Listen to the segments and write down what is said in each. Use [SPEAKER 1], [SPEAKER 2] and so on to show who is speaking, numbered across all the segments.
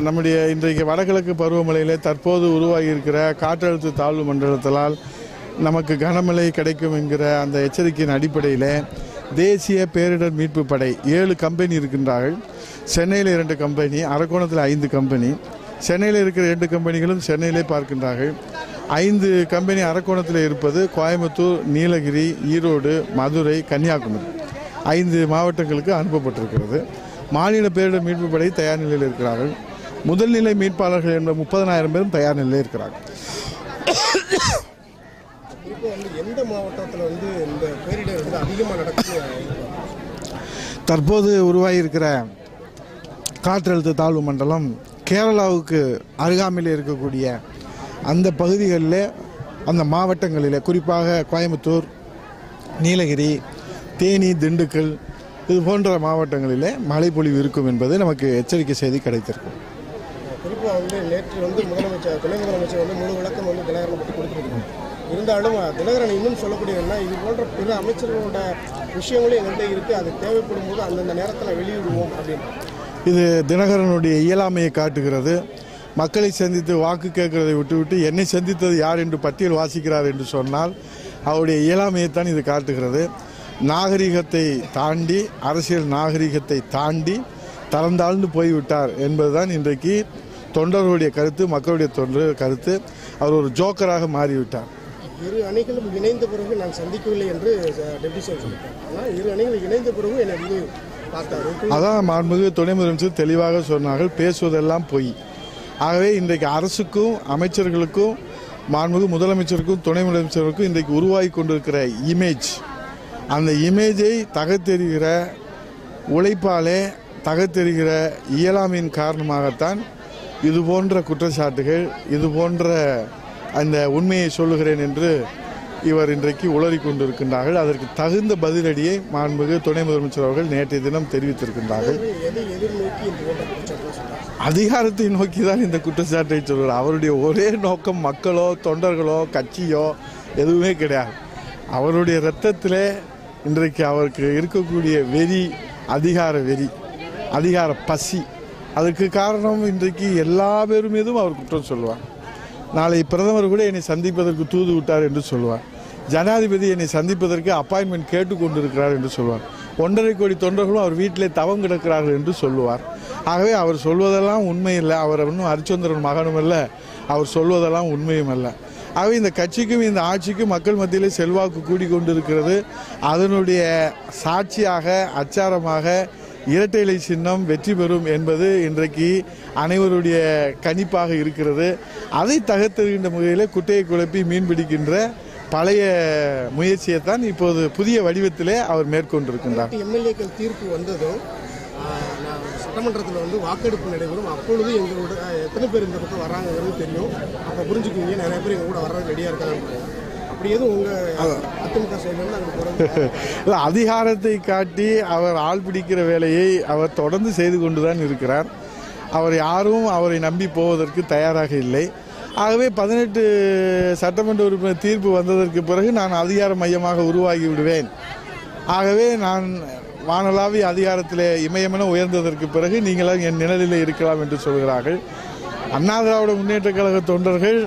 [SPEAKER 1] நம்முடைய இன்றைக்கு வடகிழக்கு பருவமழையிலே தற்போது உருவாகி இருக்கிற காற்றழுத்த தாழ்வு மண்டலத்தால் நமக்கு கனமழை கிடைக்கும் என்கிற அந்த எச்சரிக்கையின் அடிப்படையில் தேசிய பேரிடர் மீட்பு படை ஏழு கம்பெனி இருக்கின்றார்கள் சென்னையில் இரண்டு கம்பெனி அரக்கோணத்தில் ஐந்து கம்பெனி சென்னையில் இருக்கிற இரண்டு கம்பெனிகளும் சென்னையிலே பார்க்கின்றார்கள் ஐந்து கம்பெனி அரக்கோணத்தில் இருப்பது கோயம்புத்தூர் நீலகிரி ஈரோடு மதுரை கன்னியாகுமரி ஐந்து மாவட்டங்களுக்கு அனுப்பப்பட்டிருக்கிறது மாநில பேரிடர் மீட்பு படை தயார் நிலையில் இருக்கிறார்கள் முதல்நிலை மீட்பாளர்கள் என்ற முப்பதனாயிரம் பேரும் தயார் நிலையில் இருக்கிறார்கள்
[SPEAKER 2] இப்போ வந்து எந்த மாவட்டத்தில் வந்து இந்த பேரிடர் வந்து அதிகமாக நடக்கும்
[SPEAKER 1] தற்போது உருவாகியிருக்கிற காற்றழுத்த தாழ்வு மண்டலம் கேரளாவுக்கு அருகாமையில் இருக்கக்கூடிய அந்த பகுதிகளில் அந்த மாவட்டங்களில் குறிப்பாக கோயம்புத்தூர் நீலகிரி தேனி திண்டுக்கல் இது போன்ற மாவட்டங்களிலே மழைப்பொழிவு இருக்கும் என்பது நமக்கு எச்சரிக்கை செய்தி கிடைத்திருக்கும்
[SPEAKER 2] குறிப்பாக வந்து நேற்று வந்து முதலமைச்சர் துணை முதலமைச்சர் வந்து முழு விளக்கம் வந்து தினகரன் பற்றி கொடுத்துருக்காங்க இருந்தாலும் தினகரன் இன்னும் சொல்லக்கூடிய என்ன இது போன்ற பிற அமைச்சர்களோட விஷயங்களும் எங்கள்கிட்ட இருக்குது அது தேவைப்படும் போது அந்தந்த நேரத்தில் வெளியிடுவோம் அப்படின்னு
[SPEAKER 1] இது தினகரனுடைய இயலாமையை காட்டுகிறது மக்களை சந்தித்து வாக்கு கேட்கிறதை விட்டுவிட்டு என்னை சந்தித்தது யார் என்று பட்டியல் வாசிக்கிறார் என்று சொன்னால் அவருடைய இயலாமையைத்தான் இது காட்டுகிறது நாகரிகத்தை தாண்டி அரசியல் நாகரிகத்தை தாண்டி தளர்ந்தாழ்ந்து போய்விட்டார் என்பதுதான் இன்றைக்கு தொண்டர்களுடைய கருத்து மக்களுடைய தொண்டர் கருத்து அவர் ஒரு ஜோக்கராக மாறிவிட்டார்
[SPEAKER 2] இரு அணிகளும் இணைந்த பிறகு நான் சந்திக்கவில்லை என்று டெப்டி சிஎம் சொல்லிட்டார் ஆனால் இரு அணிகள் இணைந்த பிறகு என்னை வந்து பார்த்தாரு
[SPEAKER 1] அதான் மாண்புமிகு துணை முதலமைச்சர் தெளிவாக சொன்னார்கள் பேசுவதெல்லாம் பொய் ஆகவே இன்றைக்கு அரசுக்கும் அமைச்சர்களுக்கும் மாண்புமிகு முதலமைச்சருக்கும் துணை முதலமைச்சருக்கும் இன்றைக்கு உருவாகி கொண்டிருக்கிற இமேஜ் அந்த இமேஜை தகத்தெறிகிற உழைப்பாலே தகத்தெறிகிற இயலாமையின் காரணமாகத்தான் இது போன்ற குற்றச்சாட்டுகள் இது போன்ற அந்த உண்மையை சொல்லுகிறேன் என்று இவர் இன்றைக்கு உளறி கொண்டிருக்கின்றார்கள் அதற்கு தகுந்த பதிலடியை மாண்புமிகு துணை முதலமைச்சர் அவர்கள் நேற்றைய தினம் தெரிவித்திருக்கின்றார்கள்
[SPEAKER 2] எதை எதிர்நோக்கி இந்த போன்ற குற்றச்சாட்டு சொன்னார்
[SPEAKER 1] அதிகாரத்தை நோக்கி தான் இந்த குற்றச்சாட்டை சொல்கிறார் அவருடைய ஒரே நோக்கம் மக்களோ தொண்டர்களோ கட்சியோ எதுவுமே கிடையாது அவருடைய இரத்தத்திலே இன்றைக்கு அவருக்கு இருக்கக்கூடிய வெறி அதிகார வெறி அதிகார பசி அதுக்கு காரணம் இன்றைக்கு எல்லா பேர் மீதும் அவர் குற்றம் சொல்லுவார் நாளை பிரதமர் கூட என்னை சந்திப்பதற்கு தூது விட்டார் என்று சொல்லுவார் ஜனாதிபதி என்னை சந்திப்பதற்கு அப்பாயின்மெண்ட் கேட்டுக்கொண்டிருக்கிறார் என்று சொல்வார் ஒன்றரை கோடி தொண்டர்களும் அவர் வீட்டிலே தவம் கிடக்கிறார்கள் என்று சொல்லுவார் ஆகவே அவர் சொல்வதெல்லாம் உண்மை இல்லை அவர் இன்னும் ஹரிச்சந்திரன் மகனும் அல்ல அவர் சொல்வதெல்லாம் உண்மையும் அல்ல ஆகவே இந்த கட்சிக்கும் இந்த ஆட்சிக்கும் மக்கள் மத்தியிலே செல்வாக்கு கூடிக்கொண்டிருக்கிறது அதனுடைய சாட்சியாக அச்சாரமாக இரட்டை இலை சின்னம் வெற்றி பெறும் என்பது இன்றைக்கு அனைவருடைய கணிப்பாக இருக்கிறது அதை தகர்த்தெறிகின்ற முறையில் குட்டையை குழப்பி மீன் பிடிக்கின்ற பழைய முயற்சியை தான் இப்போது புதிய வடிவத்திலே அவர் மேற்கொண்டிருக்கின்றார்
[SPEAKER 2] எம்எல்ஏக்கள் தீர்ப்பு வந்ததும் ஆஹ், நான் சட்டமன்றத்தில் வந்து வாக்கெடுப்பு நடைபெறும் அப்பொழுது எங்களோட ஆஹ், எத்தனை பேர் இந்த பக்கம் வராங்கிறது தெரியும் அப்போ புரிஞ்சுக்குவீங்க நிறைய பேர் எங்க கூட வர்றது ரெடியாக இருக்காங்க அப்படி எதுவும் உங்கள் அதிமுக சைட்லேருந்து அங்கே போகிறது
[SPEAKER 1] இல்லை அதிகாரத்தை காட்டி அவர் ஆள் பிடிக்கிற வேலையை அவர் தொடர்ந்து செய்து கொண்டுதான் இருக்கிறார் அவர் யாரும் அவரை நம்பி போவதற்கு தயாராக இல்லை ஆகவே பதினெட்டு சட்டமன்ற உறுப்பினர் தீர்ப்பு வந்ததற்கு பிறகு நான் அதிகார மையமாக உருவாகி விடுவேன் ஆகவே நான் வானளாவிய அதிகாரத்திலே இமயமென உயர்ந்ததற்கு பிறகு நீங்களாம் என் நிழலில் இருக்கலாம் என்று சொல்கிறார்கள் அண்ணா திராவிட முன்னேற்ற கழக தொண்டர்கள்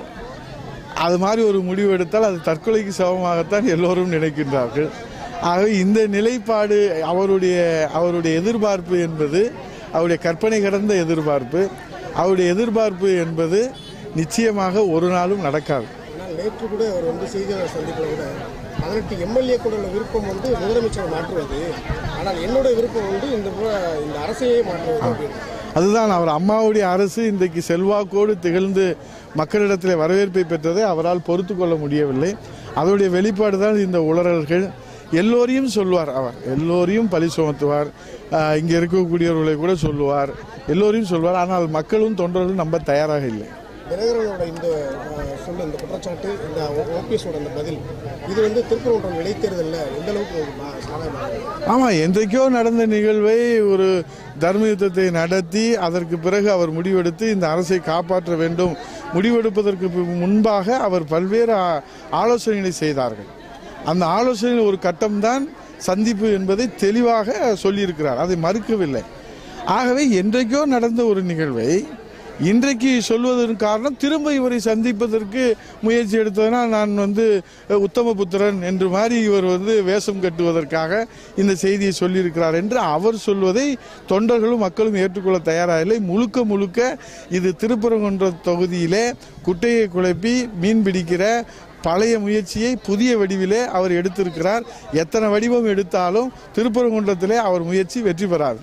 [SPEAKER 1] அது மாதிரி ஒரு முடிவு எடுத்தால் அது தற்கொலைக்கு சமமாகத்தான் எல்லோரும் நினைக்கின்றார்கள் ஆகவே இந்த நிலைப்பாடு அவருடைய அவருடைய எதிர்பார்ப்பு என்பது அவருடைய கற்பனை கடந்த எதிர்பார்ப்பு அவருடைய எதிர்பார்ப்பு என்பது நிச்சயமாக ஒரு நாளும் நடக்காது
[SPEAKER 2] ஆனால் நேற்று கூட அவர் வந்து செய்தியாளர் சந்திப்பில் கூட பதினெட்டு எம்எல்ஏ கூட உள்ள விருப்பம் வந்து முதலமைச்சரை மாற்றுவது ஆனால் என்னோட விருப்பம் வந்து இந்த முறை இந்த அரசையே மாற்றுவது அப்படின்னு
[SPEAKER 1] அதுதான் அவர் அம்மாவுடைய அரசு இன்றைக்கு செல்வாக்கோடு திகழ்ந்து மக்களிடத்தில் வரவேற்பை பெற்றதை அவரால் பொறுத்து கொள்ள முடியவில்லை அதனுடைய வெளிப்பாடு தான் இந்த உளறல்கள் எல்லோரையும் சொல்வார் அவர் எல்லோரையும் பழி சுமத்துவார் ஆஹ் இங்கே இருக்கக்கூடியவர்களை கூட சொல்லுவார் எல்லோரையும் சொல்வார் ஆனால் மக்களும் தொண்டர்களும் நம்ப தயாராக இல்லை
[SPEAKER 2] தினகரனோட இந்த அஹ், சொல்ல இந்த குற்றச்சாட்டு இந்த ஓபிஎஸோட இந்த பதில் இது வந்து திருப்பரங்குன்றம் இடைத்தேர்தலில் எந்த அளவுக்கு ஒரு பா- சாதகமாக
[SPEAKER 1] ஆமாம் என்றைக்கோ நடந்த நிகழ்வை ஒரு தர்ம யுத்தத்தை நடத்தி அதற்கு பிறகு அவர் முடிவெடுத்து இந்த அரசை காப்பாற்ற வேண்டும் முடிவெடுப்பதற்கு பு- முன்பாக அவர் பல்வேறு ஆ- ஆலோசனைகளை செய்தார்கள் அந்த ஆலோசனையில் ஒரு கட்டம்தான் சந்திப்பு என்பதை தெளிவாக சொல்லியிருக்கிறார் அதை மறுக்கவில்லை ஆகவே என்றைக்கோ நடந்த ஒரு நிகழ்வை இன்றைக்கு சொல்வதன் காரணம் திரும்ப இவரை சந்திப்பதற்கு முயற்சி எடுத்ததனால் நான் வந்து அஹ், உத்தமபுத்திரன் என்று மாதிரி இவர் வந்து வேஷம் கட்டுவதற்காக இந்த செய்தியை சொல்லியிருக்கிறார் என்று அவர் சொல்வதை தொண்டர்களும் மக்களும் ஏற்றுக்கொள்ள தயாராக இல்லை முழுக்க முழுக்க இது திருப்பரங்குன்ற தொகுதியிலே குட்டையை குழப்பி மீன் பிடிக்கிற பழைய முயற்சியை புதிய வடிவிலே அவர் எடுத்திருக்கிறார் எத்தனை வடிவம் எடுத்தாலும் திருப்பரங்குன்றத்திலே அவர் முயற்சி வெற்றி பெறாது